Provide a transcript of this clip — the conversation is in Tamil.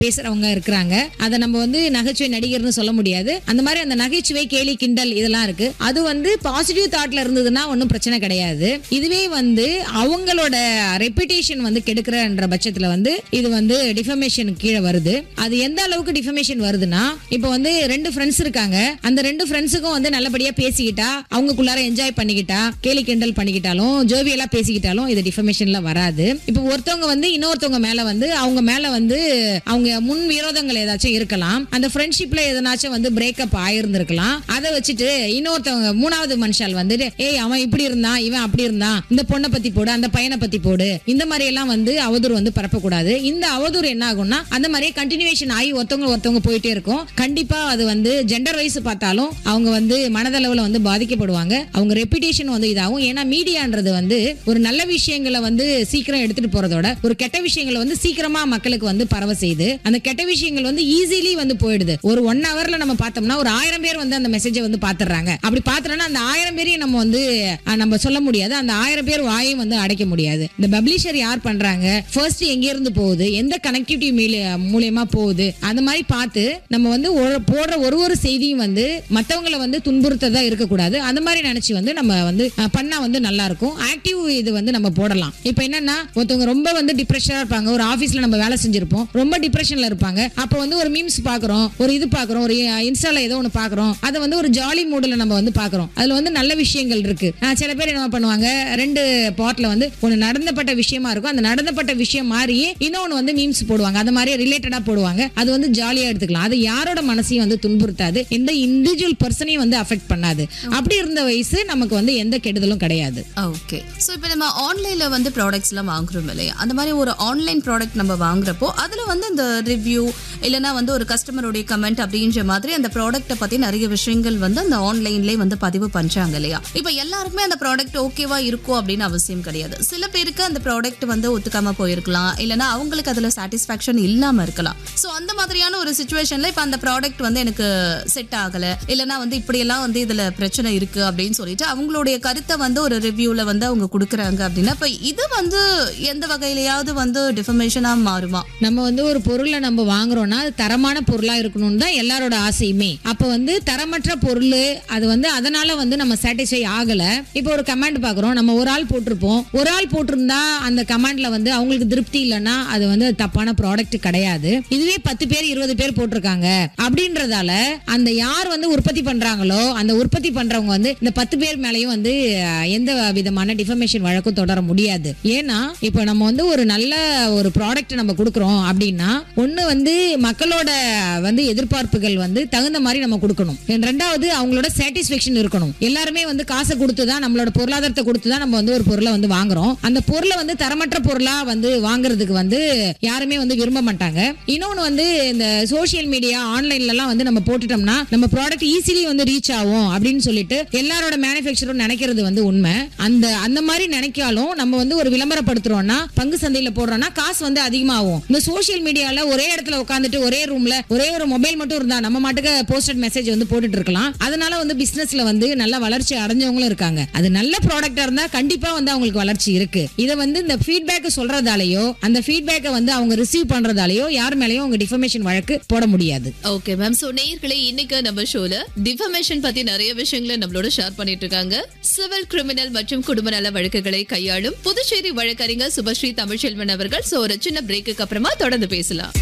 பேசுறவங்க இருக்கிறாங்க அதை நம்ம வந்து நகைச்சுவை நடிகர்னு சொல்ல முடியாது அந்த மாதிரி அந்த நகைச்சுவை கேலி கிண்டல் இதெல்லாம் இருக்கு அது வந்து பாசிட்டிவ் தாட்ல இருந்ததுன்னா ஒன்றும் பிரச்சனை கிடையாது இதுவே வந்து அவங்களோட ரெப்புடேஷன் வந்து கெடுக்கிறன்ற பட்சத்துல வந்து இது வந்து டிஃபமேஷன் கீழே வருது அது எந்த அளவுக்கு டிஃபமேஷன் வருதுன்னா இப்போ வந்து ரெண்டு ஃப்ரெண்ட்ஸ் இருக்காங்க அந்த ரெண்டு ஃப்ரெண்ட்ஸுக்கும் வந்து நல்லபடியா பேசிக்கிட்டா அவங்களுக்குள்ளார என்ஜாய் பண்ணிக்கிட்டா கேலி கிண்டல் பண்ணிக்கிட்டாலும் ஜோவியலா பேசிக்கிட்டாலும் இது டிஃபமேஷன்ல வராது இப்போ ஒருத்தவங்க வந்து இன்னொருத்தவங்க மேல வந்து அவங்க மேல வந்து அவங்க முன் விரோதங்கள் ஏதாச்சும் இருக்கலாம் அந்த ஃப்ரெண்ட்ஷிப்ல எதனாச்சும் வந்து பிரேக்கப் ஆயிருந்திருக்கலாம் அதை வச்சுட்டு இன்னொருத்தவங்க மூணாவது மனுஷால் வந்து ஏய் அவன் இப்படி இருந்தான் இவன் அப்படி இருந்தான் இந்த பொண்ணை பத்தி போடு அந்த பையனை பத்தி போடு இந்த மாதிரி எல்லாம் வந்து அவதூறு வந்து பரப்பக்கூடாது இந்த அவதூறு என்ன ஆகும்னா அந்த மாதிரியே கண்டினியூவேஷன் ஆகி ஒருத்தவங்க ஒருத்தவங்க போயிட்டே இருக்கும் கண்டிப்பா அது வந்து ஜெண்டர் வைஸ் பார்த்தாலும் அவங்க வந்து மனதளவுல வந்து பாதிக்கப்படுவாங்க அவங்க ரெப்புடேஷன் வந்து இதாகும் ஏன்னா மீடியான்றது வந்து ஒரு நல்ல விஷயங்களை வந்து சீக்கிரம் எடுத்துட்டு போறதோட ஒரு கெட்ட விஷயங்களை வந்து சீக்கிரமா மக்களுக்கு வந்து பரவ செய்யுது அந்த கெட்ட விஷயங்கள் வந்து ஈஸிலி வந்து போயிடுது ஒரு ஒன் ஹவர்ல நம்ம பார்த்தோம்னா ஒரு ஆயிரம் பேர் வந்து அந்த மெசேஜை வந்து பாத்துறாங்க அப்படி பாத்துறோம்னா அந்த ஆயிரம் பேரையும் நம்ம வந்து அஹ், நம்ம சொல்ல முடியாது அந்த ஆயிரம் பேர் வாயும் வந்து அடைக்க முடியாது இந்த பப்ளிஷர் யார் பண்றாங்க ஃபர்ஸ்ட் எங்க இருந்து போகுது எந்த கனெக்டிவிட்டி மூலியமா போகுது அந்த மாதிரி பார்த்து நம்ம வந்து ஒரு- போடுற ஒரு ஒரு செய்தியும் வந்து மத்தவங்கள வந்து துன்புறுத்ததா இருக்கக்கூடாது அந்த மாதிரி நினைச்சு வந்து நம்ம வந்து அஹ், பண்ணா வந்து நல்லா இருக்கும் ஆக்டிவ் இது வந்து நம்ம போடலாம் இப்போ என்னன்னா ஒருத்தவங்க ரொம்ப வந்து டிப்ரெஷனா இருப்பாங்க ஒரு ஆபீஸ்ல நம்ம வேலை செஞ்சிருப்போம் ரொம்ப டிப்ரெஷன்ல இருப்பாங்க அப்போ வந்து ஒரு மீம்ஸ் பாக்குறோம் ஒரு இது பாக்குறோம் ஒரு இன்ஸ்டால ஏதோ ஒன்று பாக்குறோம் அதை வந்து ஒரு ஜாலி மூட்ல நம்ம வந்து பாக்குறோம் அதுல வந்து நல்ல விஷயங்கள் இருக்கு அஹ், சில பேர் என்ன பண்ணுவாங்க ரெண்டு பாட்ல வந்து ஒன்று நடந்தப்பட்ட விஷயமா இருக்கும் அந்த நடந்தப்பட்ட விஷயம் மாதிரியே இன்னொன்று வந்து மீம்ஸ் போடுவாங்க அந்த மாதிரி ரிலேட்டடா போடுவாங்க அது வந்து ஜாலியா எடுத்துக்கலாம் அது யாரோட மனசையும் வந்து துன்புறுத்தாது எந்த இண்டிவிஜுவல் பர்சனையும் வந்து அஃபெக்ட் பண்ணாது அப்படி இருந்த வயசு நமக்கு வந்து எந்த கெடுதலும் கிடையாது ஓகே ஸோ இப்போ நம்ம ஆன்லைன்ல வந்து ப்ராடக்ட்ஸ் எல்லாம் வாங்குறோம் இல்லையா அந்த மாதிரி ஒரு ஆன்லைன் ப்ராடக்ட் நம்ம வாங்குறப்போ அதுல வந்து இந்த ரிவ்யூ இல்லைன்னா வந்து ஒரு கஸ்டமருடைய கமெண்ட் அப்படின்ற மாதிரி அந்த ப்ராடக்ட்டை பத்தி நிறைய விஷயங்கள் வந்து அந்த ஆன்லைன்லேயே வந்து பதிவு பண்றாங்க இல்லையா இப்போ எல்லாருக்குமே அந்த ப்ராடக்ட் ஓகேவா இருக்கும் அப்படின்னு அவசியம் கிடையாது சில பேருக்கு அந்த ப்ராடக்ட் வந்து ஒத்துக்காம போயிருக்கலாம் இல்லைன்னா அவங்களுக்கு அதுல சாட்டிஸ்ஃபேக்ஷன் இல்லாம இருக்கலாம் ஸோ அந்த மாதிரியான ஒரு சுச்சுவேஷன்ல இப்போ அந்த ப்ராடக்ட் வந்து எனக்கு செட் ஆகல இல்லைன்னா வந்து இப்படியெல்லாம் வந்து இதுல பிரச்சனை இருக்கு அப்படின்னு சொல்லிட்டு அவங்களுடைய கருத்தை வந்து ஒரு ரிவ்யூல வந்து அவங்க கொடுக்குறாங்க அப்படின்னா இப்போ இது வந்து எந்த வகையிலயாவது வந்து டிஃபர்மேஷனா மாறுமா நம்ம வந்து ஒரு பொருளை நம்ம வாங்குறோம்னா அது தரமான பொருளா இருக்கணும்னு தான் எல்லாரோட ஆசையுமே அப்ப வந்து தரமற்ற பொருள் அது வந்து அதனால வந்து நம்ம சாட்டிஸ்ஃபை ஆகல இப்போ ஒரு கமெண்ட் பாக்குறோம் நம்ம ஒரு ஆள் போட்டிருப்போம் ஒரு ஆள் போட்டிருந்தா அந்த கமெண்ட்ல வந்து அவங்களுக்கு திருப்தி இல்லைன்னா அது வந்து தப்பான ப்ராடக்ட் கிடையாது இதுவே பத்து பேர் இருபது பேர் போட்டிருக்காங்க அப்படின்றதால அந்த யார் வந்து உற்பத்தி பண்றாங்களோ அந்த உற்பத்தி பண்றவங்க வந்து இந்த பத்து பேர் மேலயும் வந்து அஹ், எந்த விதமான டிஃபர்மேஷன் வழக்கும் தொடர முடியாது ஏன்னா இப்போ நம்ம வந்து ஒரு நல்ல ஒரு ப்ராடக்ட் நம்ம கொடுக்குறோம் அப்படின்னா ஒண்ணு வந்து மக்களோட வந்து எதிர்பார்ப்புகள் வந்து தகுந்த மாதிரி நம்ம கொடுக்கணும் ரெண்டாவது அவங்களோட சாட்டிஸ்ஃபேக்ஷன் இருக்கணும் எல்லாருமே வந்து காசை கொடுத்து தான் நம்மளோட பொருளாதாரத்தை கொடுத்து தான் நம்ம வந்து ஒரு பொருளை வந்து வாங்குறோம் அந்த பொருளை வந்து தரமற்ற பொருளா வந்து வாங்குறதுக்கு வந்து யாருமே வந்து விரும்ப மாட்டாங்க இன்னொன்னு வந்து இந்த சோஷியல் மீடியா ஆன்லைன்ல எல்லாம் வந்து நம்ம போட்டுட்டோம்னா நம்ம ப்ராடக்ட் ஈஸிலி வந்து ரீச் ஆகும் அப்படின்னு சொல்லிட்டு எல்லாரோட மேனுஃபேக்சரும் நினைக்கிறது வந்து உண்மை அந்த அந்த மாதிரி நினைக்காலும் நம்ம வந்து ஒரு விளம்பரப்படுத்துறோம்னா பங்கு சந்தையில போடுறோம்னா காசு வந்து அதிகமாகும் இந்த சோஷியல் மீடியால ஒரே இடத்துல உட்காந்துட்டு ஒரே ரூம்ல ஒரே ஒரு மொபைல் மட்டும் இருந்தா நம்ம மாட்டுக்கு போஸ்டட் மெசேஜ் வந்து போட்டுட்டு இருக்கலாம் அதனால வந்து பிசினஸ்ல வந்து நல்ல வளர்ச்சி அடைஞ்சவங்களும் இருக்காங்க அது நல்ல ப்ராடக்டா இருந்தா கண்டிப்பா வந்து அவங்களுக்கு வளர்ச்சி இருக்கு இதை வந்து இந்த ஃபீட்பேக் சொல்றதாலேயோ அந்த ஃபீட்பேக்கை வந்து அவங்க ரிசீவ் பண்றதாலேயோ யார் மேலேயும் அவங்க டிஃபர்மேஷன் வழக்கு போட முடியாது ஓகே மேம் சோ நேயர்களே இன்னைக்கு நம்ம ஷோல டிஃபமேஷன் பத்தி நிறைய விஷயங்களை நம்மளோட ஷேர் பண்ணிட்டு இருக்காங்க சிவில் கிரிமினல் மற்றும் குடும்ப நல வழக்குகளை கையாளும் புதுச்சேரி வழக்கறிஞர் சுபஸ்ரீ தமிழ்ச்செல்வன் அவர்கள் சோ ஒரு சின்ன பிரேக்குக்கு அப்புறமா தொடர்ந்து பேசலாம்